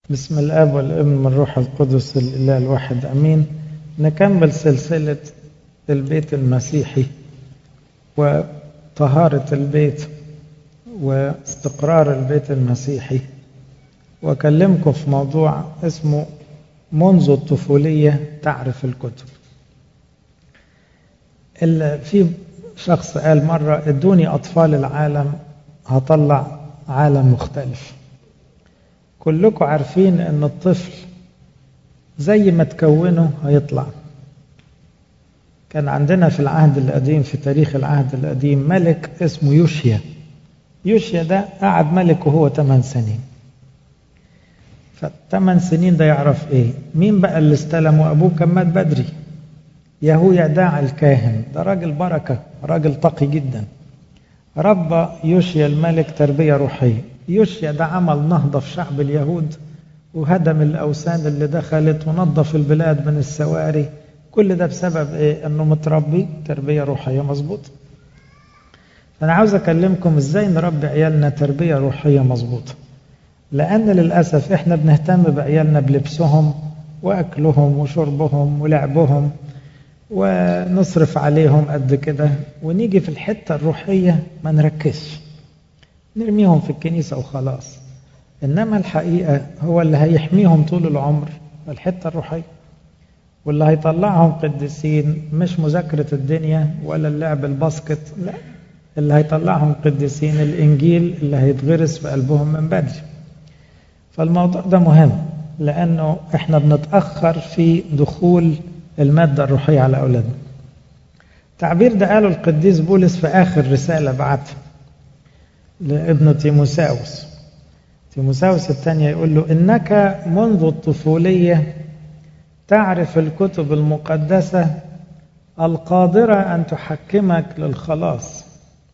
بسم الاب والابن من الروح القدس الاله الواحد امين نكمل سلسله البيت المسيحي وطهاره البيت واستقرار البيت المسيحي واكلمكم في موضوع اسمه منذ الطفوليه تعرف الكتب في شخص قال مره ادوني اطفال العالم هطلع عالم مختلف كلكم عارفين ان الطفل زي ما تكونه هيطلع كان عندنا في العهد القديم في تاريخ العهد القديم ملك اسمه يوشيا يوشيا ده قعد ملك وهو 8 سنين فالثمان سنين ده يعرف ايه مين بقى اللي استلمه ابوه كان مات بدري يهويا داع الكاهن ده راجل بركة راجل تقي جدا ربى يوشيا الملك تربية روحية يوشيا ده عمل نهضة في شعب اليهود وهدم الأوثان اللي دخلت ونظف البلاد من السواري كل ده بسبب إيه؟ إنه متربي تربية روحية مظبوطة أنا عاوز أكلمكم إزاي نربي عيالنا تربية روحية مظبوطة لأن للأسف إحنا بنهتم بعيالنا بلبسهم وأكلهم وشربهم ولعبهم ونصرف عليهم قد كده ونيجي في الحتة الروحية ما نركزش نرميهم في الكنيسة وخلاص إنما الحقيقة هو اللي هيحميهم طول العمر الحتة الروحية واللي هيطلعهم قديسين مش مذاكرة الدنيا ولا اللعب الباسكت لا اللي هيطلعهم قديسين الإنجيل اللي هيتغرس في قلبهم من بدري فالموضوع ده مهم لأنه إحنا بنتأخر في دخول المادة الروحية على أولادنا التعبير ده قاله القديس بولس في آخر رسالة بعتها لابنه تيموساوس تيموساوس الثانية يقول له إنك منذ الطفولية تعرف الكتب المقدسة القادرة أن تحكمك للخلاص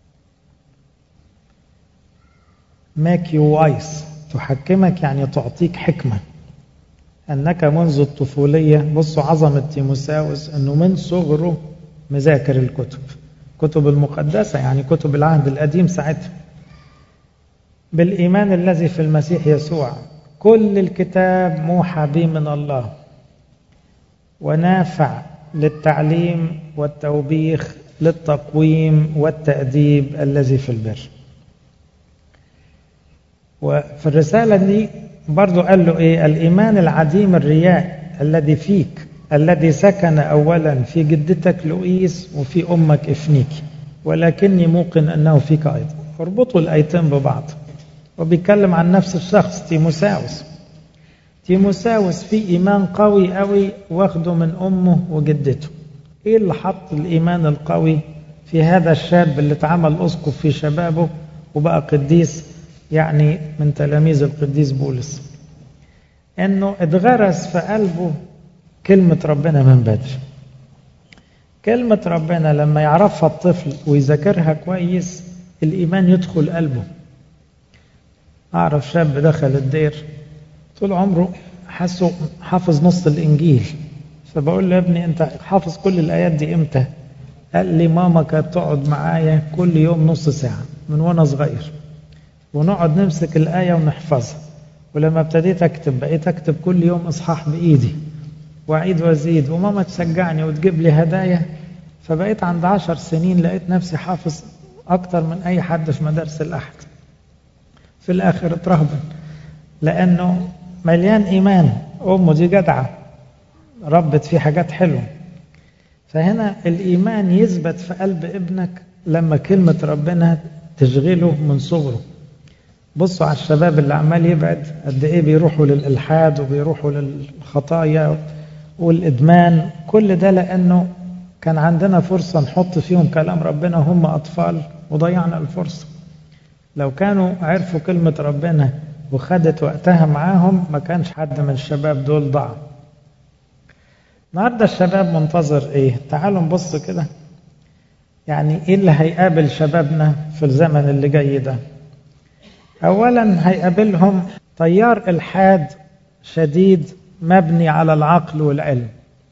make you wise تحكمك يعني تعطيك حكمة أنك منذ الطفولية بصوا عظمة تيموساوس أنه من صغره مذاكر الكتب كتب المقدسة يعني كتب العهد القديم ساعتها بالإيمان الذي في المسيح يسوع كل الكتاب موحى به من الله ونافع للتعليم والتوبيخ للتقويم والتأديب الذي في البر وفي الرسالة دي برضو قال له إيه الإيمان العديم الرياء الذي فيك الذي سكن أولا في جدتك لؤيس وفي أمك إفنيك ولكني موقن أنه فيك أيضا اربطوا الآيتين ببعض وبيتكلم عن نفس الشخص تيموساوس تيموساوس في إيمان قوي قوي واخده من أمه وجدته إيه اللي حط الإيمان القوي في هذا الشاب اللي اتعمل أسقف في شبابه وبقى قديس يعني من تلاميذ القديس بولس انه اتغرس في قلبه كلمة ربنا من بدري كلمة ربنا لما يعرفها الطفل ويذاكرها كويس الإيمان يدخل قلبه أعرف شاب دخل الدير طول عمره حاسه حافظ نص الإنجيل فبقول له يا ابني أنت حافظ كل الآيات دي إمتى؟ قال لي ماما كانت تقعد معايا كل يوم نص ساعة من وأنا صغير ونقعد نمسك الآية ونحفظها ولما ابتديت أكتب بقيت أكتب كل يوم إصحاح بإيدي وأعيد وأزيد وماما تشجعني وتجيب لي هدايا فبقيت عند عشر سنين لقيت نفسي حافظ أكتر من أي حد في مدارس الأحد في الآخر اترهبن لأنه مليان إيمان أمه دي جدعة ربت فيه حاجات حلوة فهنا الإيمان يثبت في قلب ابنك لما كلمة ربنا تشغله من صغره بصوا على الشباب اللي عمال يبعد قد ايه بيروحوا للالحاد وبيروحوا للخطايا والادمان كل ده لانه كان عندنا فرصه نحط فيهم كلام ربنا هم اطفال وضيعنا الفرصه لو كانوا عرفوا كلمه ربنا وخدت وقتها معاهم ما كانش حد من الشباب دول ضاع النهارده الشباب منتظر ايه تعالوا نبص كده يعني ايه اللي هيقابل شبابنا في الزمن اللي جاي ده اولا هيقابلهم تيار الحاد شديد مبني على العقل والعلم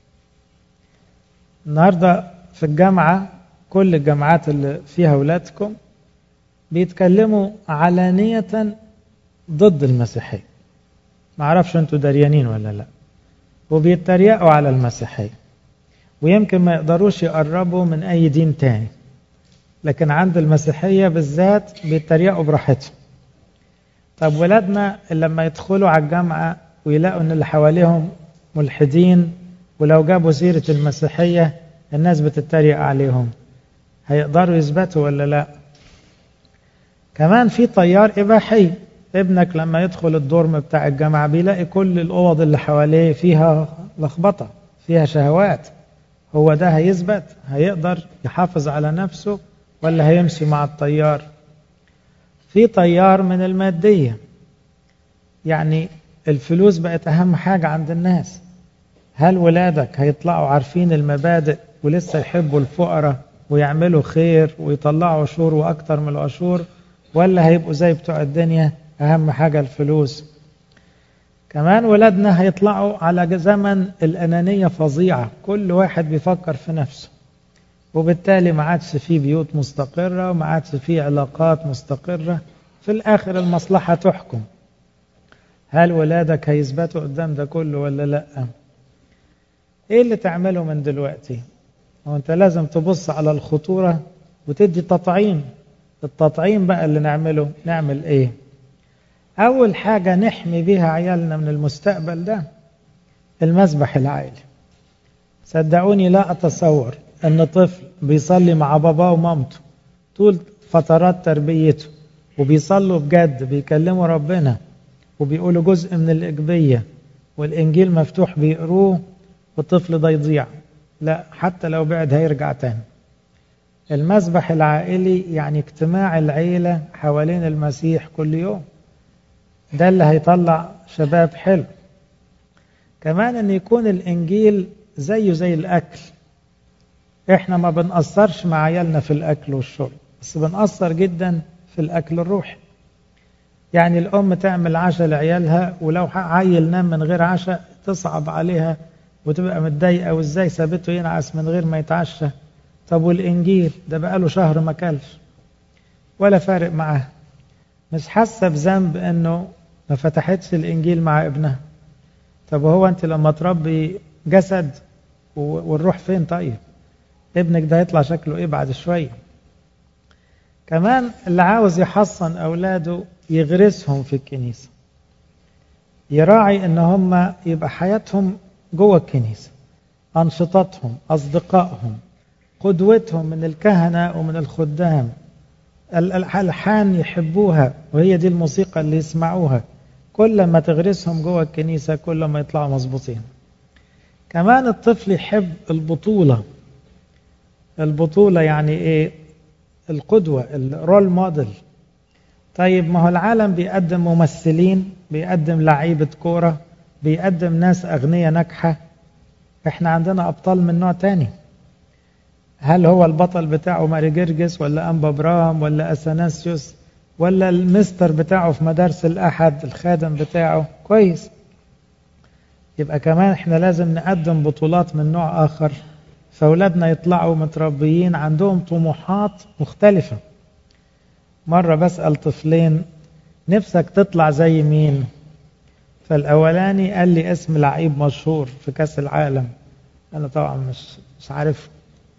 النهارده في الجامعه كل الجامعات اللي فيها اولادكم بيتكلموا علانيه ضد المسيحيه معرفش انتوا دريانين ولا لا وبيتريقوا على المسيحية ويمكن ما يقدروش يقربوا من أي دين تاني لكن عند المسيحية بالذات بيتريقوا براحتهم طب ولادنا لما يدخلوا على الجامعة ويلاقوا ان اللي حواليهم ملحدين ولو جابوا سيرة المسيحية الناس بتتريق عليهم هيقدروا يثبتوا ولا لا كمان في طيار إباحي ابنك لما يدخل الدورم بتاع الجامعة بيلاقي كل الأوض اللي حواليه فيها لخبطة فيها شهوات هو ده هيثبت هيقدر يحافظ على نفسه ولا هيمشي مع الطيار في طيار من المادية يعني الفلوس بقت أهم حاجة عند الناس هل ولادك هيطلعوا عارفين المبادئ ولسه يحبوا الفقراء ويعملوا خير ويطلعوا عشور وأكتر من العشور ولا هيبقوا زي بتوع الدنيا أهم حاجة الفلوس كمان ولادنا هيطلعوا على زمن الأنانية فظيعة كل واحد بيفكر في نفسه وبالتالي ما عادش فيه بيوت مستقرة وما عادش فيه علاقات مستقرة في الآخر المصلحة تحكم هل ولادك هيثبتوا قدام ده كله ولا لا ايه اللي تعمله من دلوقتي هو انت لازم تبص على الخطورة وتدي تطعيم التطعيم بقى اللي نعمله نعمل ايه اول حاجة نحمي بيها عيالنا من المستقبل ده المسبح العائلي صدقوني لا اتصور ان طفل بيصلي مع باباه ومامته طول فترات تربيته وبيصلوا بجد بيكلموا ربنا وبيقولوا جزء من الإجبية والإنجيل مفتوح بيقروه والطفل ده يضيع لا حتى لو بعد هيرجع تاني المسبح العائلي يعني اجتماع العيلة حوالين المسيح كل يوم ده اللي هيطلع شباب حلو كمان ان يكون الانجيل زيه زي الاكل احنا ما بنقصرش مع عيالنا في الاكل والشرب بس بنقصر جدا في الاكل الروحي يعني الام تعمل عشاء لعيالها ولو عيل نام من غير عشاء تصعب عليها وتبقى متضايقه وازاي سابته ينعس من غير ما يتعشى طب والانجيل ده بقاله شهر ما كلش ولا فارق معاه مش حاسه بذنب انه ما فتحتش الانجيل مع ابنها طب وهو انت لما تربي جسد والروح فين طيب ابنك ده هيطلع شكله ايه بعد شويه كمان اللي عاوز يحصن اولاده يغرسهم في الكنيسه يراعي ان هم يبقى حياتهم جوه الكنيسه انشطتهم اصدقائهم قدوتهم من الكهنه ومن الخدام الالحان يحبوها وهي دي الموسيقى اللي يسمعوها كل ما تغرسهم جوه الكنيسه كل ما يطلعوا مظبوطين كمان الطفل يحب البطوله البطوله يعني ايه القدوه الرول موديل طيب ما هو العالم بيقدم ممثلين بيقدم لعيبه كوره بيقدم ناس اغنياء ناجحه احنا عندنا ابطال من نوع تاني هل هو البطل بتاعه ماري جرجس ولا أنبا برام ولا أثناسيوس ولا المستر بتاعه في مدارس الأحد الخادم بتاعه كويس يبقى كمان احنا لازم نقدم بطولات من نوع آخر فأولادنا يطلعوا متربيين عندهم طموحات مختلفة مرة بسأل طفلين نفسك تطلع زي مين فالأولاني قال لي اسم لعيب مشهور في كأس العالم أنا طبعا مش مش عارف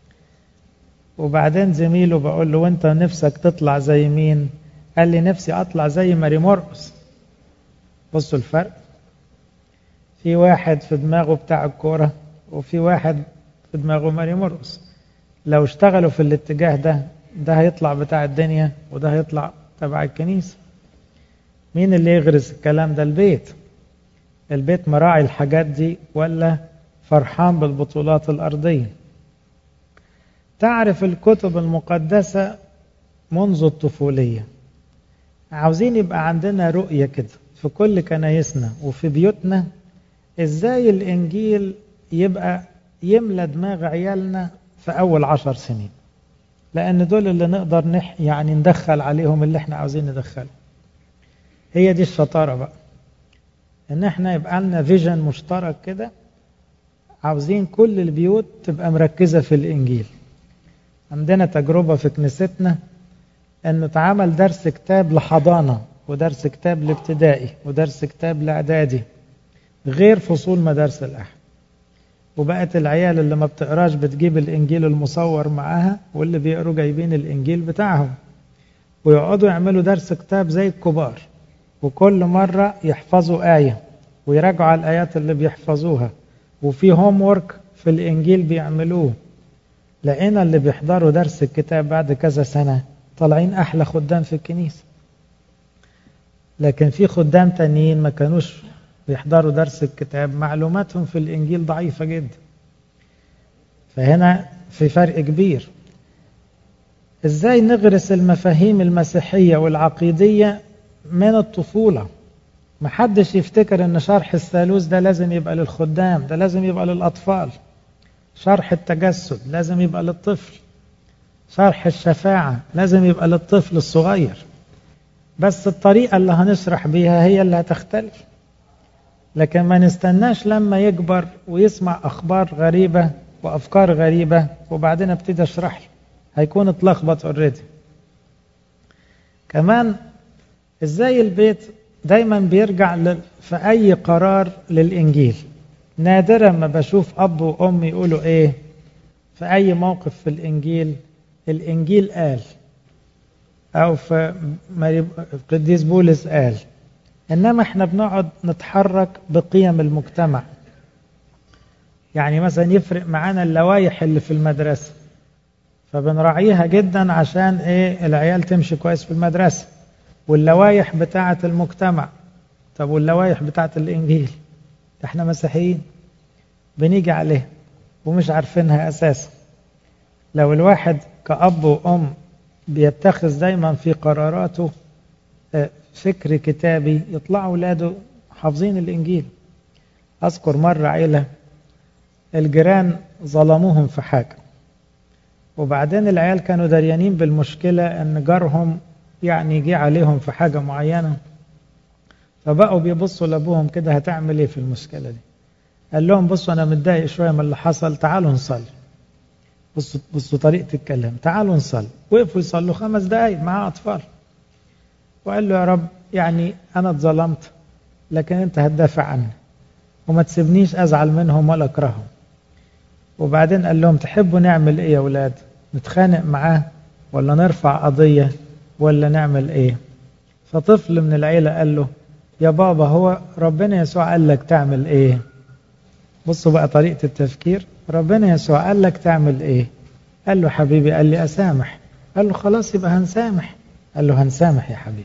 وبعدين زميله بقول له وانت نفسك تطلع زي مين قال لي نفسي اطلع زي ماري مرقس بصوا الفرق في واحد في دماغه بتاع الكوره وفي واحد في دماغه ماري مرقس لو اشتغلوا في الاتجاه ده ده هيطلع بتاع الدنيا وده هيطلع تبع الكنيسه مين اللي يغرس الكلام ده البيت البيت مراعي الحاجات دي ولا فرحان بالبطولات الارضيه تعرف الكتب المقدسة منذ الطفولية عاوزين يبقى عندنا رؤية كده في كل كنايسنا وفي بيوتنا ازاي الانجيل يبقى يملى دماغ عيالنا في اول عشر سنين لان دول اللي نقدر نح يعني ندخل عليهم اللي احنا عاوزين ندخله هي دي الشطارة بقى ان احنا يبقى لنا فيجن مشترك كده عاوزين كل البيوت تبقى مركزة في الانجيل عندنا تجربة في كنيستنا انه اتعمل درس كتاب لحضانة ودرس كتاب الابتدائي ودرس كتاب الاعدادي غير فصول مدارس الأحد وبقت العيال اللي ما بتقراش بتجيب الإنجيل المصور معاها واللي بيقروا جايبين الإنجيل بتاعهم ويقعدوا يعملوا درس كتاب زي الكبار وكل مرة يحفظوا آية ويراجعوا على الآيات اللي بيحفظوها وفي هوم ورك في الإنجيل بيعملوه لقينا اللي بيحضروا درس الكتاب بعد كذا سنة طالعين أحلى خدام في الكنيسة لكن في خدام تانيين ما كانوش بيحضروا درس الكتاب معلوماتهم في الإنجيل ضعيفة جدا فهنا في فرق كبير ازاي نغرس المفاهيم المسيحية والعقيدية من الطفولة محدش يفتكر ان شرح الثالوث ده لازم يبقى للخدام ده لازم يبقى للأطفال شرح التجسد لازم يبقى للطفل شرح الشفاعة لازم يبقى للطفل الصغير بس الطريقة اللي هنشرح بيها هي اللي هتختلف لكن ما نستناش لما يكبر ويسمع أخبار غريبة وأفكار غريبة وبعدين ابتدي أشرح له هيكون اتلخبط اوريدي كمان ازاي البيت دايما بيرجع في اي قرار للانجيل نادرا ما بشوف اب وام يقولوا ايه في اي موقف في الانجيل الانجيل قال او في قديس بولس قال انما احنا بنقعد نتحرك بقيم المجتمع يعني مثلا يفرق معانا اللوائح اللي في المدرسه فبنراعيها جدا عشان ايه العيال تمشي كويس في المدرسه واللوائح بتاعه المجتمع طب واللوائح بتاعه الانجيل احنا مسيحيين بنيجي عليها ومش عارفينها اساسا لو الواحد كأب وأم بيتخذ دايما في قراراته فكر كتابي يطلعوا اولاده حافظين الانجيل اذكر مره عيله الجيران ظلموهم في حاجه وبعدين العيال كانوا دريانين بالمشكله ان جارهم يعني جه عليهم في حاجه معينه فبقوا بيبصوا لابوهم كده هتعمل ايه في المشكله دي قال لهم بصوا انا متضايق شويه من اللي حصل تعالوا نصلي بصوا بصوا طريقه الكلام تعالوا نصلي وقفوا يصلوا خمس دقايق مع اطفال وقال له يا رب يعني أنا اتظلمت لكن أنت هتدافع عني وما تسيبنيش أزعل منهم ولا أكرههم وبعدين قال لهم تحبوا نعمل إيه يا أولاد نتخانق معاه ولا نرفع قضية ولا نعمل إيه فطفل من العيلة قال له يا بابا هو ربنا يسوع قال لك تعمل إيه بصوا بقى طريقة التفكير ربنا يسوع قال لك تعمل إيه قال له حبيبي قال لي أسامح قال له خلاص يبقى هنسامح قال له هنسامح يا حبيبي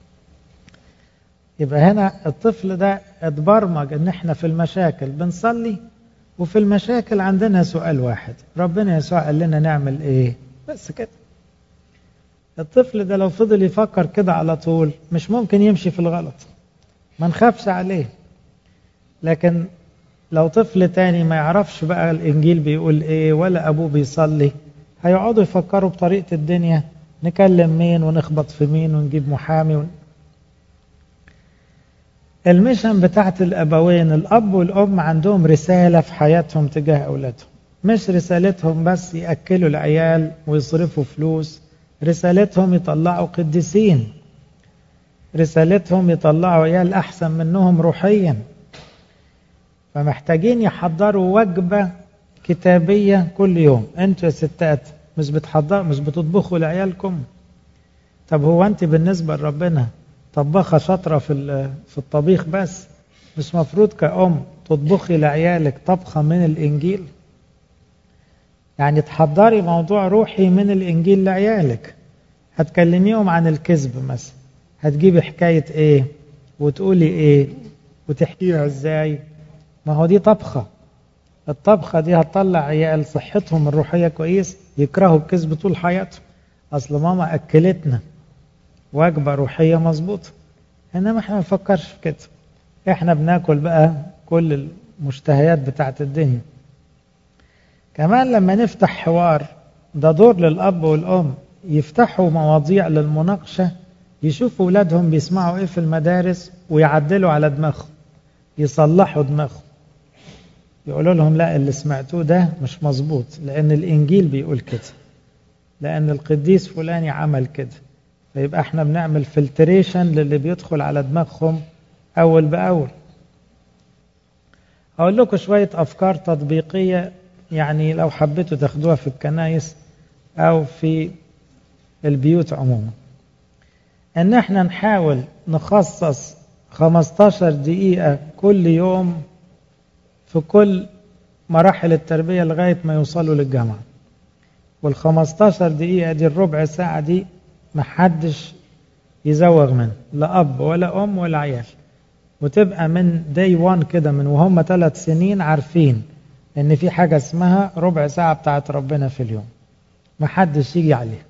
يبقى هنا الطفل ده اتبرمج ان احنا في المشاكل بنصلي وفي المشاكل عندنا سؤال واحد ربنا يسوع قال لنا نعمل ايه بس كده الطفل ده لو فضل يفكر كده على طول مش ممكن يمشي في الغلط ما نخافش عليه لكن لو طفل تاني ما يعرفش بقى الانجيل بيقول ايه ولا ابوه بيصلي هيقعدوا يفكروا بطريقه الدنيا نكلم مين ونخبط في مين ونجيب محامي ون... المشن بتاعت الأبوين الأب والأم عندهم رسالة في حياتهم تجاه أولادهم مش رسالتهم بس يأكلوا العيال ويصرفوا فلوس رسالتهم يطلعوا قديسين رسالتهم يطلعوا عيال أحسن منهم روحيا فمحتاجين يحضروا وجبة كتابية كل يوم انتوا يا ستات مش بتحضر مش بتطبخوا لعيالكم طب هو انت بالنسبة لربنا طباخة شاطرة في في الطبيخ بس مش مفروض كأم تطبخي لعيالك طبخة من الإنجيل يعني تحضري موضوع روحي من الإنجيل لعيالك هتكلميهم عن الكذب مثلا هتجيبي حكاية إيه وتقولي إيه وتحكيها إزاي ما هو دي طبخة الطبخة دي هتطلع عيال صحتهم الروحية كويس يكرهوا الكذب طول حياتهم أصل ماما أكلتنا وجبة روحية مظبوطة إنما إحنا ما نفكرش في كده إحنا بناكل بقى كل المشتهيات بتاعت الدنيا كمان لما نفتح حوار ده دور للأب والأم يفتحوا مواضيع للمناقشة يشوفوا أولادهم بيسمعوا إيه في المدارس ويعدلوا على دماغهم يصلحوا دماغهم يقولوا لهم لا اللي سمعتوه ده مش مظبوط لأن الإنجيل بيقول كده لأن القديس فلاني عمل كده فيبقى احنا بنعمل فلتريشن للي بيدخل على دماغهم أول بأول أقول لكم شوية أفكار تطبيقية يعني لو حبيتوا تاخدوها في الكنايس أو في البيوت عموما ان احنا نحاول نخصص 15 دقيقة كل يوم في كل مراحل التربية لغاية ما يوصلوا للجامعة وال 15 دقيقة دي الربع ساعة دي محدش يزوغ منه لا أب ولا أم ولا عيال وتبقى من داي وان كده من وهم ثلاث سنين عارفين ان في حاجة اسمها ربع ساعة بتاعت ربنا في اليوم محدش يجي عليها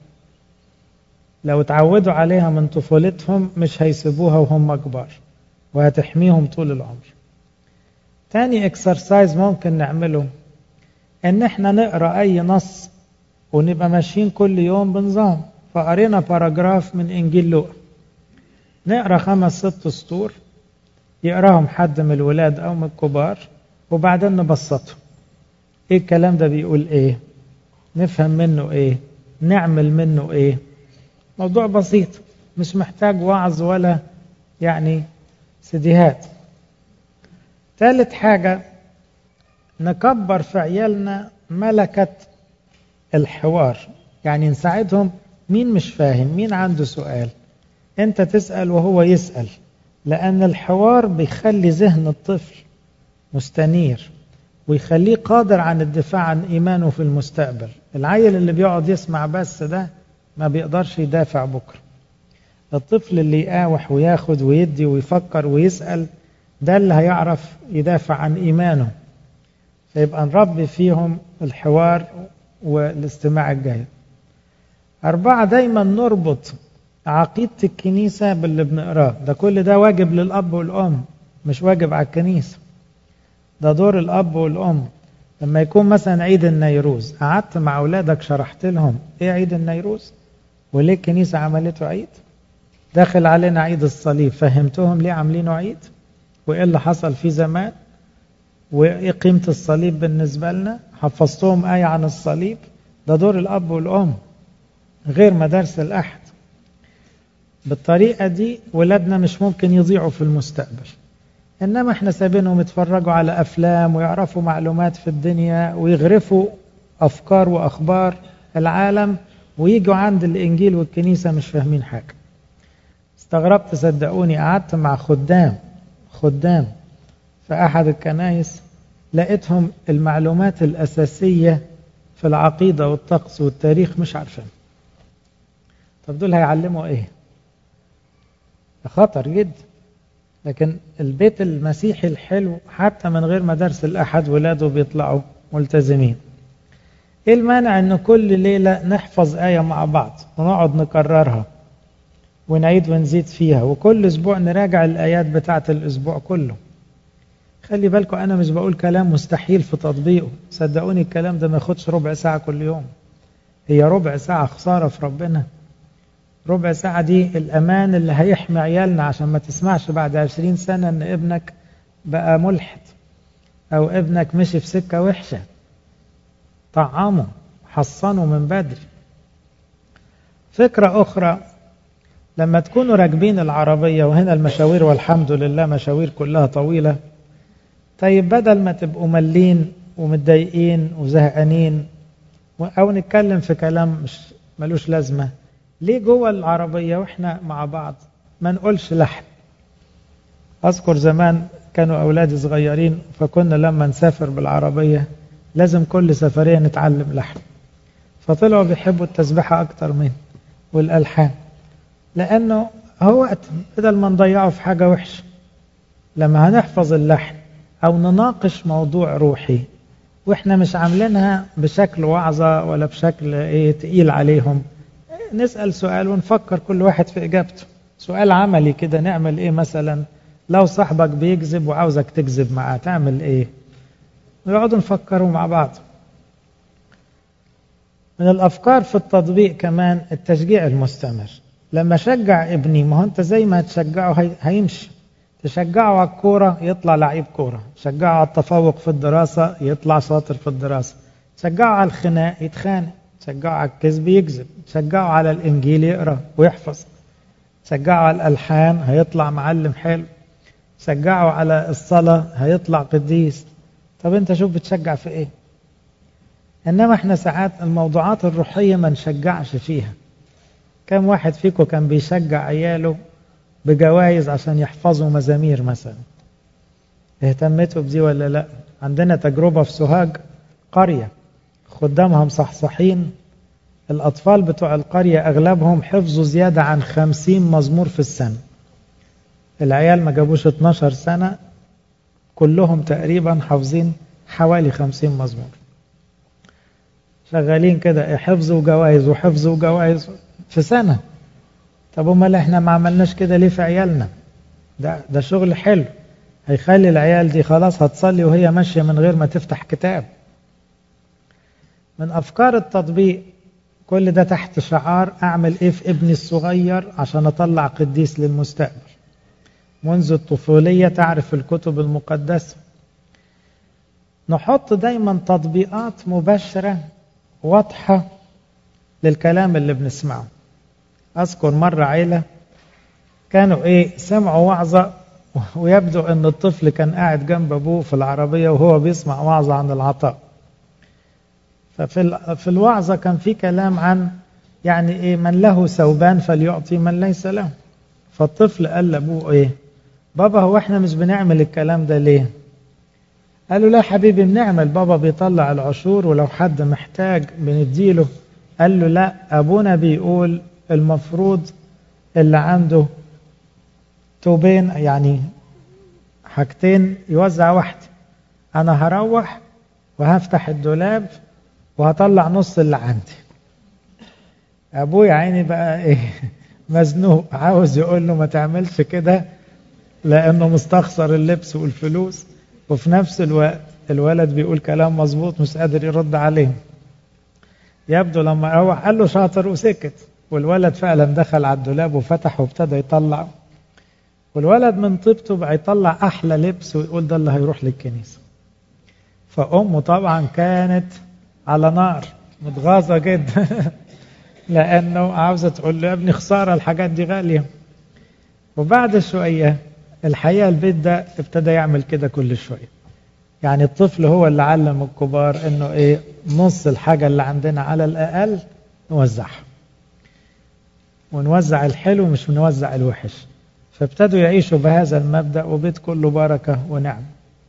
لو اتعودوا عليها من طفولتهم مش هيسيبوها وهم كبار وهتحميهم طول العمر تاني اكسرسايز ممكن نعمله ان احنا نقرا اي نص ونبقى ماشيين كل يوم بنظام فقرينا باراجراف من انجيل لوقا نقرا خمس ست سطور يقراهم حد من الولاد او من الكبار وبعدين نبسطهم ايه الكلام ده بيقول ايه نفهم منه ايه نعمل منه ايه موضوع بسيط مش محتاج وعظ ولا يعني سديهات ثالث حاجة نكبر في عيالنا ملكة الحوار يعني نساعدهم مين مش فاهم مين عنده سؤال انت تسأل وهو يسأل لأن الحوار بيخلي ذهن الطفل مستنير ويخليه قادر عن الدفاع عن إيمانه في المستقبل العيل اللي بيقعد يسمع بس ده ما بيقدرش يدافع بكرة الطفل اللي يقاوح وياخد ويدي ويفكر ويسأل ده اللي هيعرف يدافع عن إيمانه فيبقى نربي فيهم الحوار والاستماع الجيد أربعة دايما نربط عقيدة الكنيسة باللي بنقراه ده كل ده واجب للأب والأم مش واجب على الكنيسة ده دور الأب والأم لما يكون مثلا عيد النيروز قعدت مع أولادك شرحت لهم إيه عيد النيروز وليه الكنيسة عملته عيد داخل علينا عيد الصليب فهمتهم ليه عاملينه عيد وإيه اللي حصل فيه زمان وإيه قيمة الصليب بالنسبة لنا حفظتهم آية عن الصليب ده دور الأب والأم غير مدارس الأحد بالطريقة دي ولادنا مش ممكن يضيعوا في المستقبل إنما احنا سايبينهم يتفرجوا على أفلام ويعرفوا معلومات في الدنيا ويغرفوا أفكار وأخبار العالم ويجوا عند الإنجيل والكنيسة مش فاهمين حاجة استغربت صدقوني قعدت مع خدام خدام في أحد الكنائس لقيتهم المعلومات الأساسية في العقيدة والطقس والتاريخ مش عارفين طب دول هيعلموا ايه خطر جدا لكن البيت المسيحي الحلو حتى من غير مدارس الأحد ولاده بيطلعوا ملتزمين ايه المانع ان كل ليلة نحفظ آية مع بعض ونقعد نكررها ونعيد ونزيد فيها وكل اسبوع نراجع الآيات بتاعة الاسبوع كله خلي بالكم انا مش بقول كلام مستحيل في تطبيقه صدقوني الكلام ده ما ياخدش ربع ساعة كل يوم هي ربع ساعة خسارة في ربنا ربع ساعة دي الأمان اللي هيحمي عيالنا عشان ما تسمعش بعد عشرين سنة إن ابنك بقى ملحد أو ابنك مشي في سكة وحشة طعمه حصنه من بدري فكرة أخرى لما تكونوا راكبين العربية وهنا المشاوير والحمد لله مشاوير كلها طويلة طيب بدل ما تبقوا ملين ومتضايقين وزهقانين أو نتكلم في كلام مش ملوش لازمة ليه جوه العربية واحنا مع بعض ما نقولش لحن أذكر زمان كانوا أولادي صغيرين فكنا لما نسافر بالعربية لازم كل سفرية نتعلم لحن فطلعوا بيحبوا التسبيحة أكتر منه والألحان لأنه هو وقت بدل ما نضيعه في حاجة وحشة لما هنحفظ اللحن أو نناقش موضوع روحي وإحنا مش عاملينها بشكل وعظة ولا بشكل إيه تقيل عليهم نسأل سؤال ونفكر كل واحد في إجابته سؤال عملي كده نعمل إيه مثلا لو صاحبك بيكذب وعاوزك تكذب معاه تعمل إيه ويقعدوا نفكروا مع بعض من الأفكار في التطبيق كمان التشجيع المستمر لما شجع ابني ما هو أنت زي ما تشجعه هيمشي تشجعه على الكورة يطلع لعيب كورة تشجعه على التفوق في الدراسة يطلع شاطر في الدراسة تشجعه على الخناق يتخانق تشجعه على الكذب يكذب تشجعه على الإنجيل يقرأ ويحفظ تشجعه على الألحان هيطلع معلم حلو تشجعه على الصلاة هيطلع قديس طب انت شوف بتشجع في ايه انما احنا ساعات الموضوعات الروحية ما نشجعش فيها كم واحد فيكم كان بيشجع عياله بجوائز عشان يحفظوا مزامير مثلا اهتمتوا بدي ولا لا عندنا تجربة في سوهاج قرية خدامها مصحصحين الأطفال بتوع القرية أغلبهم حفظوا زيادة عن خمسين مزمور في السنة العيال ما جابوش 12 سنة كلهم تقريبا حافظين حوالي خمسين مزمور شغالين كده حفظوا جوائز وحفظوا جوائز في سنة طب امال احنا ما عملناش كده ليه في عيالنا ده ده شغل حلو هيخلي العيال دي خلاص هتصلي وهي ماشية من غير ما تفتح كتاب من أفكار التطبيق كل ده تحت شعار أعمل إيه في ابني الصغير عشان أطلع قديس للمستقبل منذ الطفولية تعرف الكتب المقدسة نحط دايما تطبيقات مباشرة واضحة للكلام اللي بنسمعه أذكر مرة عيلة كانوا إيه سمعوا وعظة ويبدو أن الطفل كان قاعد جنب أبوه في العربية وهو بيسمع وعظة عن العطاء ففي في الوعظة كان في كلام عن يعني إيه من له ثوبان فليعطي من ليس له فالطفل قال لأبوه إيه بابا هو احنا مش بنعمل الكلام ده ليه قالوا لا حبيبي بنعمل بابا بيطلع العشور ولو حد محتاج بنديله قال له لا أبونا بيقول المفروض اللي عنده توبين يعني حاجتين يوزع واحدة أنا هروح وهفتح الدولاب وهطلع نص اللي عندي أبويا عيني بقى إيه مزنوق عاوز يقول له ما تعملش كده لأنه مستخسر اللبس والفلوس وفي نفس الوقت الولد بيقول كلام مظبوط مش قادر يرد عليه يبدو لما روح قال له شاطر وسكت والولد فعلا دخل على الدولاب وفتح وابتدى يطلع والولد من طيبته بقى يطلع احلى لبس ويقول ده اللي هيروح للكنيسه فامه طبعا كانت على نار متغاظه جدا لانه عاوزه تقول له يا ابني خساره الحاجات دي غاليه وبعد شويه الحقيقه البيت ده ابتدى يعمل كده كل شويه يعني الطفل هو اللي علم الكبار انه ايه نص الحاجه اللي عندنا على الاقل نوزعها ونوزع الحلو مش نوزع الوحش فابتدوا يعيشوا بهذا المبدا وبيت كله بركه ونعم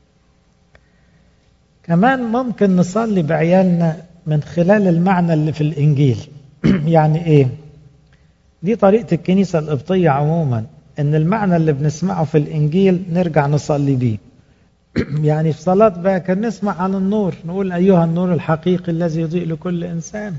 كمان ممكن نصلي بعيالنا من خلال المعنى اللي في الانجيل يعني ايه دي طريقه الكنيسه القبطيه عموما ان المعنى اللي بنسمعه في الانجيل نرجع نصلي بيه يعني في صلاة باكر نسمع عن النور نقول أيها النور الحقيقي الذي يضيء لكل إنسان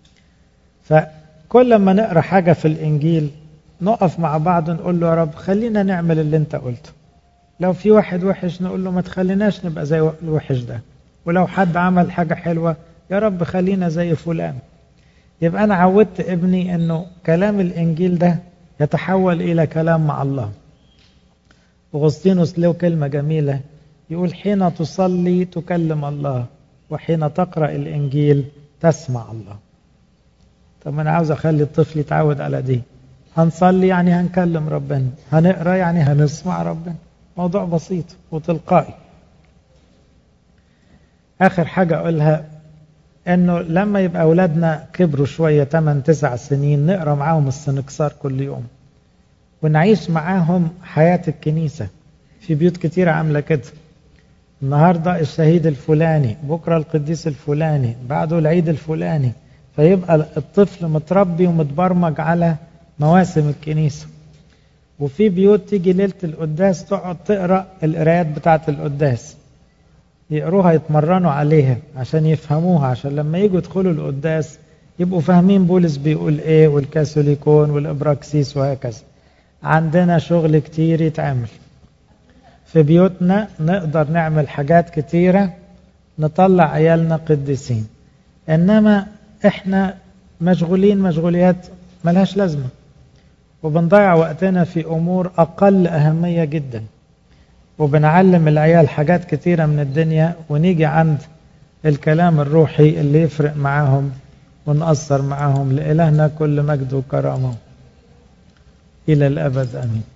فكل ما نقرأ حاجة في الإنجيل نقف مع بعض نقول له يا رب خلينا نعمل اللي انت قلته لو في واحد وحش نقول له ما تخليناش نبقى زي الوحش ده ولو حد عمل حاجة حلوة يا رب خلينا زي فلان يبقى أنا عودت ابني أنه كلام الإنجيل ده يتحول إلى كلام مع الله أغسطينوس له كلمة جميلة يقول حين تصلي تكلم الله وحين تقرأ الإنجيل تسمع الله طب أنا عاوز أخلي الطفل يتعود على دي هنصلي يعني هنكلم ربنا هنقرأ يعني هنسمع ربنا موضوع بسيط وتلقائي آخر حاجة أقولها إنه لما يبقى أولادنا كبروا شوية 8 9 سنين نقرأ معاهم السنكسار كل يوم ونعيش معاهم حياة الكنيسة في بيوت كتيرة عاملة كده النهاردة الشهيد الفلاني بكرة القديس الفلاني بعده العيد الفلاني فيبقى الطفل متربي ومتبرمج على مواسم الكنيسة وفي بيوت تيجي ليلة القداس تقعد تقرأ القرايات بتاعة القداس يقروها يتمرنوا عليها عشان يفهموها عشان لما يجوا يدخلوا القداس يبقوا فاهمين بولس بيقول ايه والكاثوليكون والابراكسيس وهكذا عندنا شغل كتير يتعمل في بيوتنا نقدر نعمل حاجات كتيرة نطلع عيالنا قديسين إنما إحنا مشغولين مشغوليات ملهاش لازمة وبنضيع وقتنا في أمور أقل أهمية جدا وبنعلم العيال حاجات كتيرة من الدنيا ونيجي عند الكلام الروحي اللي يفرق معاهم ونقصر معهم لإلهنا كل مجد وكرامة إلى الأبد أمين